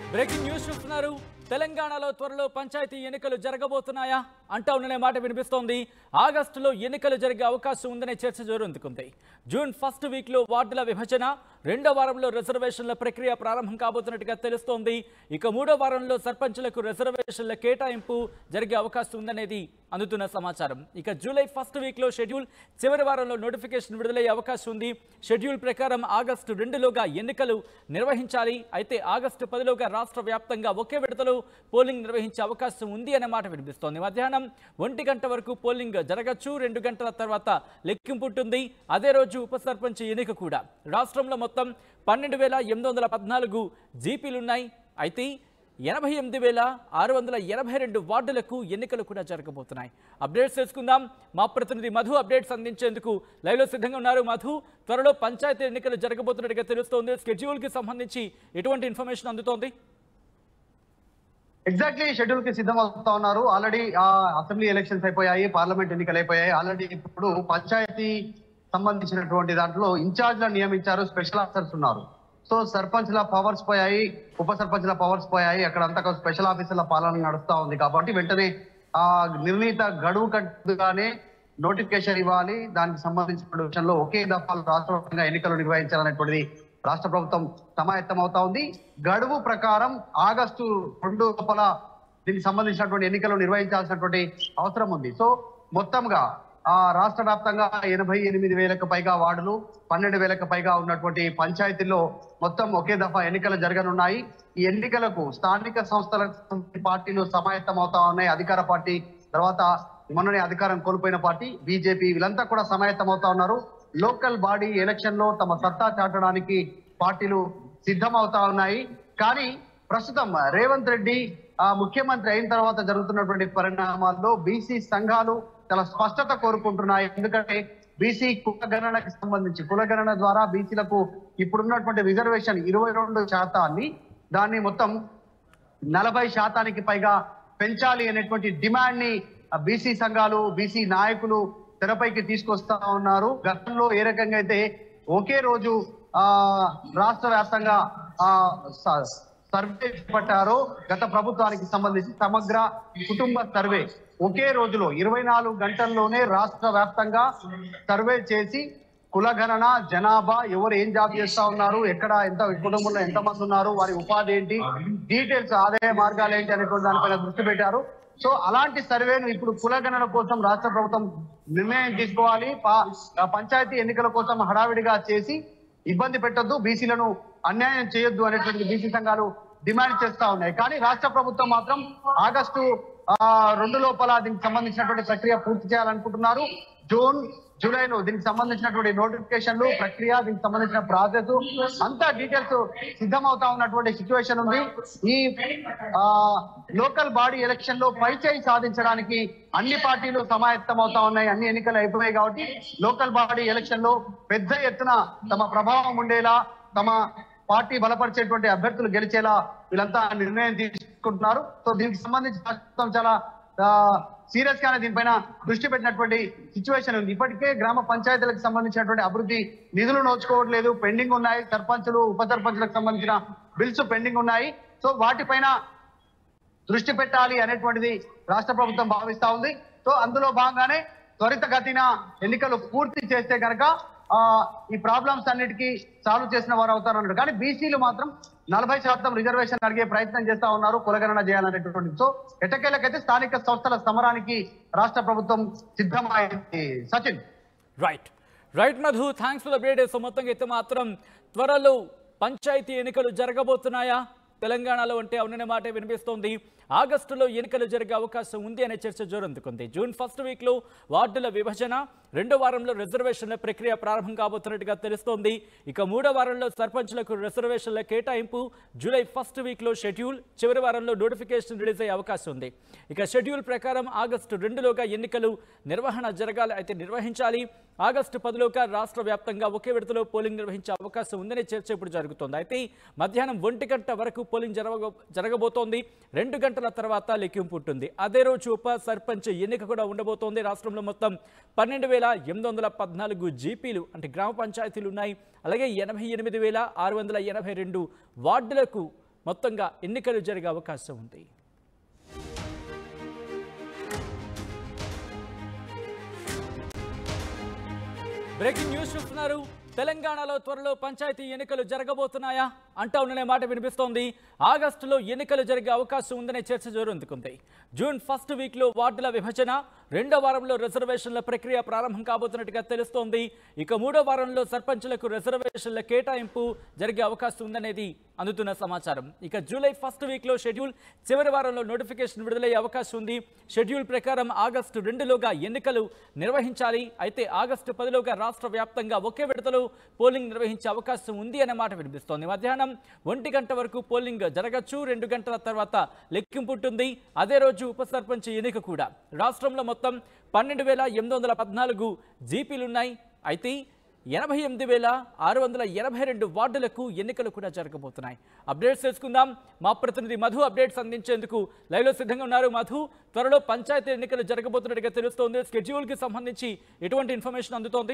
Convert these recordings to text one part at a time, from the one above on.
breaking news చూస్తున్నారు తెలంగాణలో త్వరలో పంచాయతీ ఎన్నికలు జరగబోతున్నాయా అంటా ఉండనే మాట వినిపిస్తోంది ఆగస్టులో ఎన్నికలు జరిగే అవకాశం ఉందనే చర్చ జోరందుకుంది జూన్ ఫస్ట్ వీక్ లో వార్డుల విభజన రెండో వారంలో రిజర్వేషన్ల ప్రక్రియ ప్రారంభం కాబోతున్నట్టుగా తెలుస్తోంది ఇక మూడో వారంలో సర్పంచులకు రిజర్వేషన్ల కేటాయింపు జరిగే అవకాశం ఉందనేది అందుతున్న సమాచారం ఇక జూలై ఫస్ట్ వీక్ లో షెడ్యూల్ చివరి వారంలో నోటిఫికేషన్ విడుదలయ్యే అవకాశం ఉంది షెడ్యూల్ ప్రకారం ఆగస్టు రెండులోగా ఎన్నికలు నిర్వహించాలి అయితే ఆగస్టు పదిలోగా రాష్ట్ర వ్యాప్తంగా ఒకే విడతలో పోలింగ్ నిర్వహించే అవకాశం ఉంది అనే మాట వినిపిస్తోంది మధ్యాహ్నం ఒంటి గంట వరకు పోలింగ్ జరగచ్చు రెండు గంటల తర్వాత లెక్కింపు ఉంటుంది అదే రోజు ఉప సర్పంచ్ ఎన్నిక కూడా రాష్ట్రంలో మొత్తం పన్నెండు వేల ఎనిమిది వందల పద్నాలుగు జీపీలున్నాయి అయితే ఎనభై ఎనిమిది వేల ఆరు వందల ఎనభై రెండు వార్డులకు ఎన్నికలు కూడా జరగబోతున్నాయి అప్డేట్స్ తెలుసుకుందాం మా ప్రతినిధి మధు అప్డేట్స్ అందించేందుకు లైవ్లో సిద్ధంగా ఉన్నారు మధు త్వరలో పంచాయతీ ఎన్నికలు జరగబోతున్నట్టుగా తెలుస్తోంది స్కెడ్యూల్కి సంబంధించి ఎటువంటి ఇన్ఫర్మేషన్ అందుతోంది ఎగ్జాక్ట్లీ షెడ్యూల్ కి సిద్ధం అవుతా ఉన్నారు ఆల్రెడీ అసెంబ్లీ ఎలక్షన్స్ అయిపోయాయి పార్లమెంట్ ఎన్నికలు అయిపోయాయి ఆల్రెడీ ఇప్పుడు పంచాయతీ సంబంధించినటువంటి దాంట్లో ఇన్ఛార్జ్లను నియమించారు స్పెషల్ ఆఫీసర్స్ ఉన్నారు సో సర్పంచ్ల పవర్స్ పోయాయి ఉప సర్పంచ్ల పవర్స్ పోయాయి అక్కడ అంతా స్పెషల్ ఆఫీసర్ల పాలన నడుస్తా ఉంది కాబట్టి వెంటనే ఆ నిర్ణీత గడువు కట్టుగానే నోటిఫికేషన్ ఇవ్వాలి దానికి సంబంధించిన విషయంలో ఒకే దఫాలు రాష్ట్ర వ్యాప్తంగా ఎన్నికలు నిర్వహించాలనేటువంటిది రాష్ట్ర ప్రభుత్వం సమాయత్తం అవుతా ఉంది గడువు ప్రకారం ఆగస్టు రెండు లోపల దీనికి సంబంధించినటువంటి ఎన్నికలు నిర్వహించాల్సినటువంటి అవసరం ఉంది సో మొత్తంగా ఆ రాష్ట్ర వ్యాప్తంగా ఎనభై ఎనిమిది వేలకు పైగా వార్డులు పన్నెండు వేలకు పైగా ఉన్నటువంటి పంచాయతీల్లో మొత్తం ఒకే దఫా ఎన్నికలు జరగనున్నాయి ఈ ఎన్నికలకు స్థానిక సంస్థల పార్టీలు సమాయత్తం అవుతా ఉన్నాయి అధికార పార్టీ తర్వాత మొన్ననే అధికారం కోల్పోయిన పార్టీ బీజేపీ వీళ్ళంతా కూడా సమాయత్తం అవుతా ఉన్నారు లోకల్ బాడీ ఎలక్షన్ లో తమ సత్తా చాటడానికి పార్టీలు సిద్ధం అవుతా ఉన్నాయి కానీ ప్రస్తుతం రేవంత్ రెడ్డి ఆ ముఖ్యమంత్రి అయిన తర్వాత జరుగుతున్నటువంటి పరిణామాల్లో బీసీ సంఘాలు చాలా స్పష్టత కోరుకుంటున్నాయి ఎందుకంటే బీసీ కులగణనకి సంబంధించి కులగణన ద్వారా బీసీలకు ఇప్పుడున్నటువంటి రిజర్వేషన్ ఇరవై రెండు శాతాన్ని దాన్ని మొత్తం నలభై శాతానికి పైగా పెంచాలి అనేటువంటి డిమాండ్ ని బీసీ సంఘాలు బీసీ నాయకులు తెరపైకి తీసుకొస్తా ఉన్నారు గతంలో ఏ రకంగా అయితే ఒకే రోజు ఆ రాష్ట్ర వ్యాప్తంగా ఆ స- సర్వే చేపట్టారో గత ప్రభుత్వానికి సంబంధించి సమగ్ర కుటుంబ సర్వే ఒకే రోజులో ఇరవై నాలుగు గంటల్లోనే రాష్ట్ర వ్యాప్తంగా సర్వే చేసి కులగణన జనాభా ఎవరు ఏం జాబ్ చేస్తా ఉన్నారు ఎక్కడ ఎంత కుటుంబంలో ఎంత మంది ఉన్నారు వారి ఉపాధి ఏంటి డీటెయిల్స్ ఆదాయ మార్గాలు ఏంటి అనేటువంటి దానిపైన దృష్టి పెట్టారు సో అలాంటి సర్వేను ఇప్పుడు కులగణన కోసం రాష్ట్ర ప్రభుత్వం నిర్ణయం తీసుకోవాలి పా- ఆ పంచాయతీ ఎన్నికల కోసం హడావిడిగా చేసి ఇబ్బంది పెట్టొద్దు బీసీలను అన్యాయం చేయొద్దు అనేటువంటి బీసీ సంఘాలు డిమాండ్ చేస్తా ఉన్నాయి కానీ రాష్ట్ర ప్రభుత్వం మాత్రం ఆగస్టు ఆ రెండు లోపల దీనికి సంబంధించినటువంటి ప్రక్రియ పూర్తి చేయాలనుకుంటున్నారు జూన్ జూలైలో దీనికి సంబంధించినటువంటి నోటిఫికేషన్లు ప్రక్రియ దీనికి సంబంధించిన ప్రాసెస్ అంతా డీటెయిల్స్ సిద్ధమవుతా ఉన్నటువంటి సిచ్యువేషన్ ఉంది ఈ ఆ లోకల్ బాడీ ఎలక్షన్ లో పైచేయి సాధించడానికి అన్ని పార్టీలు సమాయత్తం అవుతా ఉన్నాయి అన్ని ఎన్నికలు అయిపోయాయి కాబట్టి లోకల్ బాడీ ఎలక్షన్ లో పెద్ద ఎత్తున తమ ప్రభావం ఉండేలా తమ పార్టీ బలపరిచేటువంటి అభ్యర్థులు గెలిచేలా వీళ్ళంతా నిర్ణయం తీసుకుంటున్నారు సో దీనికి సంబంధించి ప్రస్తుతం చాలా సీరియస్ గానే దీనిపైన దృష్టి పెట్టినటువంటి సిచ్యువేషన్ ఉంది ఇప్పటికే గ్రామ పంచాయతీలకు సంబంధించినటువంటి అభివృద్ధి నిధులు నోచుకోవట్లేదు పెండింగ్ ఉన్నాయి సర్పంచులు ఉప సర్పంచులకు సంబంధించిన బిల్స్ పెండింగ్ ఉన్నాయి సో వాటిపైన దృష్టి పెట్టాలి అనేటువంటిది రాష్ట్ర ప్రభుత్వం భావిస్తా ఉంది సో అందులో భాగంగానే త్వరితగతిన ఎన్నికలు పూర్తి చేస్తే కనుక ఆ ఈ ప్రాబ్లమ్స్ అన్నిటికీ సాల్వ్ చేసిన వారు అవుతారు అన్నారు కానీ బీసీలు మాత్రం నలభై శాతం రిజర్వేషన్ అడిగే ప్రయత్నం చేస్తా ఉన్నారు కులగణన చేయాలనేటువంటి సో ఎటకేలకైతే స్థానిక సంస్థల సమరానికి రాష్ట్ర ప్రభుత్వం సిద్ధమైంది Sachin right right Madhu thanks for the update so మొత్తంగా అయితే మాత్రం త్వరలో పంచాయతీ ఎన్నికలు జరగబోతున్నాయా తెలంగాణలో అంటే అవుననే మాట వినిపిస్తోంది ఆగస్టులో ఎన్నికలు జరిగే అవకాశం ఉంది అనే చర్చ జోరందుకుంది జూన్ ఫస్ట్ వీక్లో వార్డుల విభజన రెండో వారంలో రిజర్వేషన్ల ప్రక్రియ ప్రారంభం కాబోతున్నట్టుగా తెలుస్తోంది ఇక మూడో వారంలో సర్పంచ్లకు రిజర్వేషన్ల కేటాయింపు జూలై ఫస్ట్ వీక్లో షెడ్యూల్ చివరి వారంలో నోటిఫికేషన్ రిలీజ్ అయ్యే అవకాశం ఉంది ఇక షెడ్యూల్ ప్రకారం ఆగస్టు రెండులోగా ఎన్నికలు నిర్వహణ జరగాలి అయితే నిర్వహించాలి ఆగస్టు పదిలోగా రాష్ట్ర వ్యాప్తంగా ఒకే విడతలో పోలింగ్ నిర్వహించే అవకాశం ఉందనే చర్చ ఇప్పుడు జరుగుతోంది అయితే మధ్యాహ్నం ఒంటి గంట వరకు పోలింగ్ జరగ జరగబోతోంది రెండు గంటల తర్వాత లెక్కింపు ఉంటుంది అదే రోజు ఉప సర్పంచ్ ఎన్నిక కూడా ఉండబోతోంది రాష్ట్రంలో మొత్తం పన్నెండు వేల ఎనిమిది వందల పద్నాలుగు జీపీలు అంటే గ్రామ పంచాయతీలు ఉన్నాయి అలాగే ఎనభై ఎనిమిది వేల ఆరు వందల ఎనభై రెండు వార్డులకు మొత్తంగా ఎన్నికలు జరిగే అవకాశం ఉంది బ్రేకింగ్ న్యూస్ చూస్తున్నారు తెలంగాణలో త్వరలో పంచాయతీ ఎన్నికలు జరగబోతున్నాయా అంటా ఉన్ననే మాట వినిపిస్తోంది ఆగస్టులో ఎన్నికలు జరిగే అవకాశం ఉందనే చర్చ జోరందుకుంది జూన్ ఫస్ట్ వీక్లో వార్డుల విభజన రెండో వారంలో రిజర్వేషన్ల ప్రక్రియ ప్రారంభం కాబోతున్నట్టుగా తెలుస్తోంది ఇక మూడో వారంలో సర్పంచులకు రిజర్వేషన్ల కేటాయింపు జరిగే అవకాశం ఉందనేది అందుతున్న సమాచారం ఇక జూలై ఫస్ట్ వీక్లో షెడ్యూల్ చివరి వారంలో నోటిఫికేషన్ విడుదలయ్యే అవకాశం ఉంది షెడ్యూల్ ప్రకారం ఆగస్టు రెండులోగా ఎన్నికలు నిర్వహించాలి అయితే ఆగస్టు పదిలోగా రాష్ట్ర వ్యాప్తంగా ఒకే విడతలో పోలింగ్ నిర్వహించే అవకాశం ఉంది అనే మాట వినిపిస్తోంది మధ్యాహ్నం ఒంటి గంట వరకు పోలింగ్ జరగచ్చు రెండు గంటల తర్వాత లెక్కింపు ఉంటుంది అదే రోజు ఉప సర్పంచ్ ఎన్నిక కూడా రాష్ట్రంలో మొత్తం పన్నెండు వేల ఎనిమిది వందల పద్నాలుగు జీపీలున్నాయి అయితే ఎనభై ఎనిమిది వేల ఆరు వందల ఎనభై రెండు వార్డులకు ఎన్నికలు కూడా జరగబోతున్నాయి అప్డేట్స్ తెలుసుకుందాం మా ప్రతినిధి మధు అప్డేట్స్ అందించేందుకు లైవ్లో సిద్ధంగా ఉన్నారు మధు త్వరలో పంచాయతీ ఎన్నికలు జరగబోతున్నట్టుగా తెలుస్తోంది స్కెడ్యూల్కి సంబంధించి ఎటువంటి ఇన్ఫర్మేషన్ అందుతోంది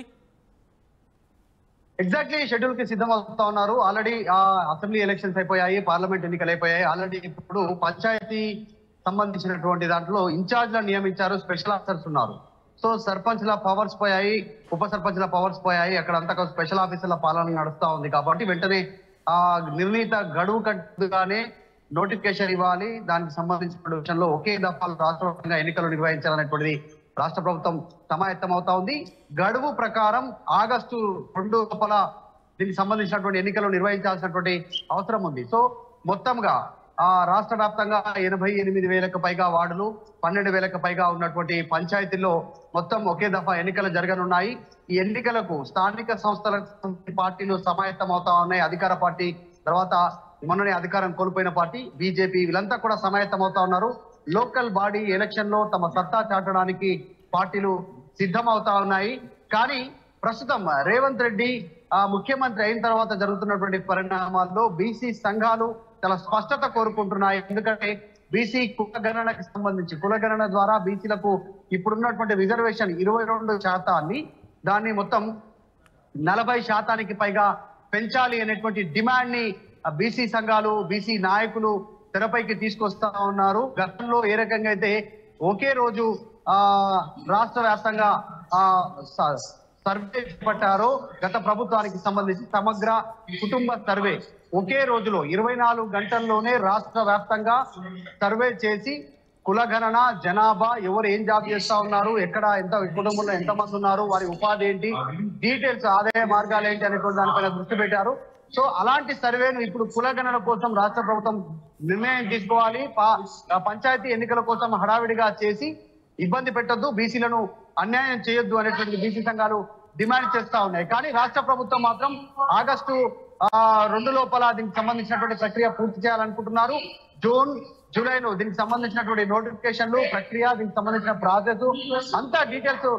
ఎగ్జాక్ట్లీ షెడ్యూల్ కి సిద్ధం అవుతా ఉన్నారు ఆల్రెడీ ఆ అసెంబ్లీ ఎలక్షన్స్ అయిపోయాయి పార్లమెంట్ ఎన్నికలు అయిపోయాయి ఆల్రెడీ ఇప్పుడు పంచాయతీ సంబంధించినటువంటి దాంట్లో ఇన్ఛార్జ్లను నియమించారు స్పెషల్ ఆఫీసర్స్ ఉన్నారు సో సర్పంచ్ల పవర్స్ పోయాయి ఉప సర్పంచ్ల పవర్స్ పోయాయి అక్కడ అంతా స్పెషల్ ఆఫీసర్ల పాలన నడుస్తా ఉంది కాబట్టి వెంటనే ఆ నిర్ణీత గడువు కట్టుగానే నోటిఫికేషన్ ఇవ్వాలి దానికి సంబంధించిన విషయంలో ఒకే దఫాలు రాష్ట్ర వ్యాప్తంగా ఎన్నికలు నిర్వహించాలనేటువంటిది రాష్ట్ర ప్రభుత్వం సమాయత్తం అవుతా ఉంది గడువు ప్రకారం ఆగస్టు రెండు లోపల దీనికి సంబంధించినటువంటి ఎన్నికలు నిర్వహించాల్సినటువంటి అవసరం ఉంది సో మొత్తంగా ఆ రాష్ట్ర వ్యాప్తంగా ఎనభై ఎనిమిది వేలకు పైగా వార్డులు పన్నెండు వేలకు పైగా ఉన్నటువంటి పంచాయతీల్లో మొత్తం ఒకే దఫా ఎన్నికలు జరగనున్నాయి ఈ ఎన్నికలకు స్థానిక సంస్థల పార్టీలు సమాయత్తం అవుతా ఉన్నాయి అధికార పార్టీ తర్వాత మొన్ననే అధికారం కోల్పోయిన పార్టీ బీజేపీ వీళ్ళంతా కూడా సమాయత్తం అవుతా ఉన్నారు లోకల్ బాడీ ఎలక్షన్ లో తమ సత్తా చాటడానికి పార్టీలు సిద్ధం అవుతా ఉన్నాయి కానీ ప్రస్తుతం రేవంత్ రెడ్డి ఆ ముఖ్యమంత్రి అయిన తర్వాత జరుగుతున్నటువంటి పరిణామాల్లో బీసీ సంఘాలు చాలా స్పష్టత కోరుకుంటున్నాయి ఎందుకంటే బీసీ కులగణనకి సంబంధించి కులగణన ద్వారా బీసీలకు ఇప్పుడున్నటువంటి రిజర్వేషన్ ఇరవై రెండు శాతాన్ని దాన్ని మొత్తం నలభై శాతానికి పైగా పెంచాలి అనేటువంటి డిమాండ్ ని బీసీ సంఘాలు బీసీ నాయకులు తెరపైకి తీసుకొస్తా ఉన్నారు గతంలో ఏ రకంగా అయితే ఒకే రోజు ఆ రాష్ట్ర వ్యాప్తంగా ఆ స- సర్వే చేపట్టారో గత ప్రభుత్వానికి సంబంధించి సమగ్ర కుటుంబ సర్వే ఒకే రోజులో ఇరవై నాలుగు గంటల్లోనే రాష్ట్ర వ్యాప్తంగా సర్వే చేసి కులగణన జనాభా ఎవరు ఏం జాబ్ చేస్తా ఉన్నారు ఎక్కడ ఎంత కుటుంబంలో ఎంత మంది ఉన్నారు వారి ఉపాధి ఏంటి డీటెయిల్స్ ఆదాయ మార్గాలు ఏంటి అనేటువంటి దానిపైన దృష్టి పెట్టారు సో అలాంటి సర్వేను ఇప్పుడు కులగణన కోసం రాష్ట్ర ప్రభుత్వం నిర్ణయం తీసుకోవాలి పా- పంచాయతీ ఎన్నికల కోసం హడావిడిగా చేసి ఇబ్బంది పెట్టొద్దు బీసీలను అన్యాయం చేయొద్దు అనేటువంటి బీసీ సంఘాలు డిమాండ్ చేస్తా ఉన్నాయి కానీ రాష్ట్ర ప్రభుత్వం మాత్రం ఆగస్టు ఆ, రెండు లోపల దీనికి సంబంధించినటువంటి ప్రక్రియ పూర్తి చేయాలనుకుంటున్నారు జూన్ జూలైలో దీనికి సంబంధించినటువంటి నోటిఫికేషన్లు ప్రక్రియ దీనికి సంబంధించిన ప్రాసెస్ అంతా డీటెయిల్స్